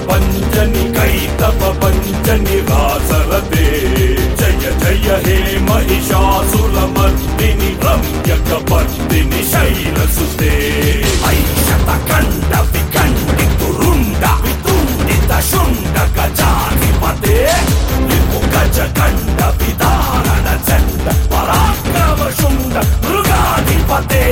పంజని కైతప పంజని రాసరతే జయ జయ హే మహిషాసుల మర్దిని రమ్యక పర్దిని శైలసుతే ఐషత కండ వికండి తురుండ వితుండిత శుండ గజాధిపతే లిపు గజ కండ విధారణ చండ పరాక్రమ శుండ మృగాధిపతే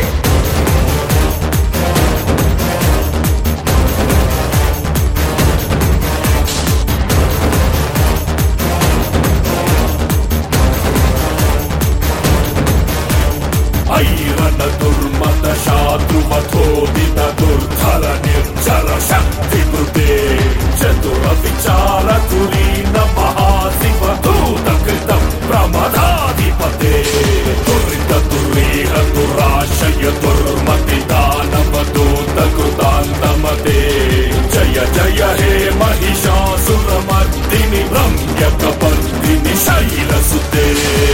ఐరణ దుర్మత శాద్రువథోదిత దుర్ధర నిర్జర శక్తి కృతే చతుర విచార తురీన మహాశివ దూత కృతం ప్రమదాధిపతే దురిత దురీహ దురాశయ దుర్మతి దానవ దూత కృతాంతమతే జయ జయ హే మహిషాసుర మర్దిని రమ్యక పర్దిని శైలసుతే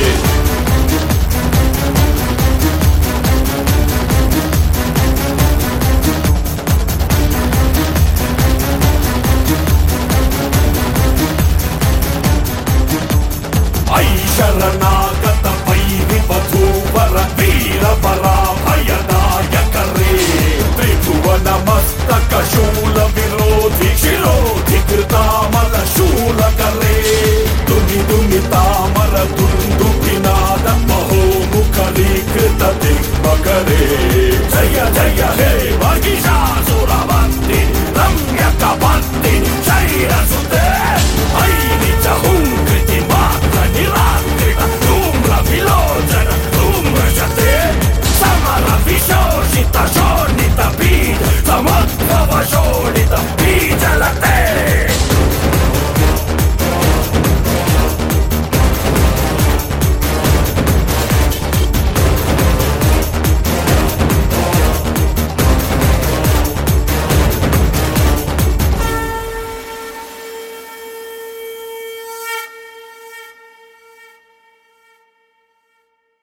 ఐశరణాగత వైరి వధూవర వీర పరాభయదాయక రే త్రిభువన మస్తక శూ